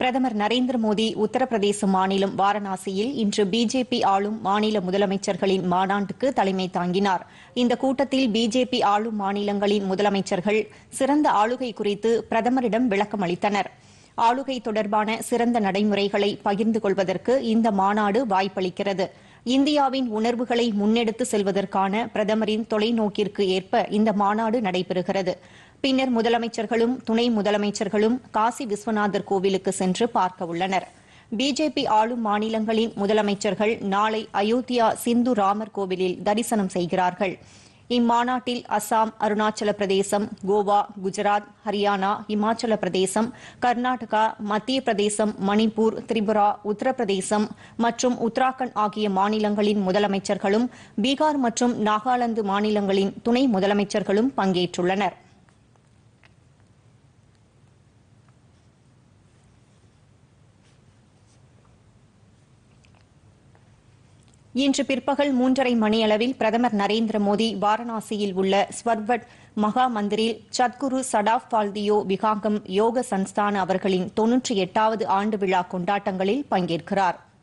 பிரதமர் நரேந்திர மோடி உத்தரப்பிரதேச மாநிலம் வாரணாசியில் இன்று பிஜேபி ஆளும் மாநில முதலமைச்சர்களின் மாநாட்டுக்கு தலைமை தாங்கினார் இந்த கூட்டத்தில் பிஜேபி ஆளும் மாநிலங்களின் முதலமைச்சர்கள் சிறந்த ஆளுகை குறித்து பிரதமரிடம் விளக்கம் அளித்தனர் ஆளுகை தொடர்பான சிறந்த நடைமுறைகளை பகிர்ந்து கொள்வதற்கு இந்த மாநாடு வாய்ப்பளிக்கிறது இந்தியாவின் உணர்வுகளை முன்னெடுத்து செல்வதற்கான பிரதமரின் தொலைநோக்கிற்கு ஏற்ப இந்த மாநாடு நடைபெறுகிறது பின்னர் முதலமைச்சர்களும் துணை முதலமைச்சர்களும் காசி விஸ்வநாதர் கோவிலுக்கு சென்று பார்க்க உள்ளனர் பிஜேபி ஆளும் மாநிலங்களின் முதலமைச்சர்கள் நாளை அயோத்தியா சிந்து ராமர் கோவிலில் தரிசனம் செய்கிறார்கள் இம்மாநாட்டில் அசாம் அருணாச்சல பிரதேசம் கோவா குஜராத் ஹரியானா இமாச்சல பிரதேசம் கர்நாடகா மத்திய பிரதேசம் மணிப்பூர் திரிபுரா உத்தரப்பிரதேசம் மற்றும் உத்தராகண்ட் ஆகிய மாநிலங்களின் முதலமைச்சர்களும் பீகார் மற்றும் நாகாலாந்து மாநிலங்களின் துணை முதலமைச்சர்களும் பங்கேற்றுள்ளனா் இன்று பிற்பகல் மூன்றரை மணியளவில் பிரதமர் நரேந்திர மோடி வாரணாசியில் உள்ள ஸ்வர்வட் மகா மந்திரில் சத்குரு சடாப் பால்தியோ விகாங்கம் யோக சன்ஸ்தான அவர்களின் தொன்னூற்றி எட்டாவது ஆண்டு விழா கொண்டாட்டங்களில் பங்கேற்கிறாா்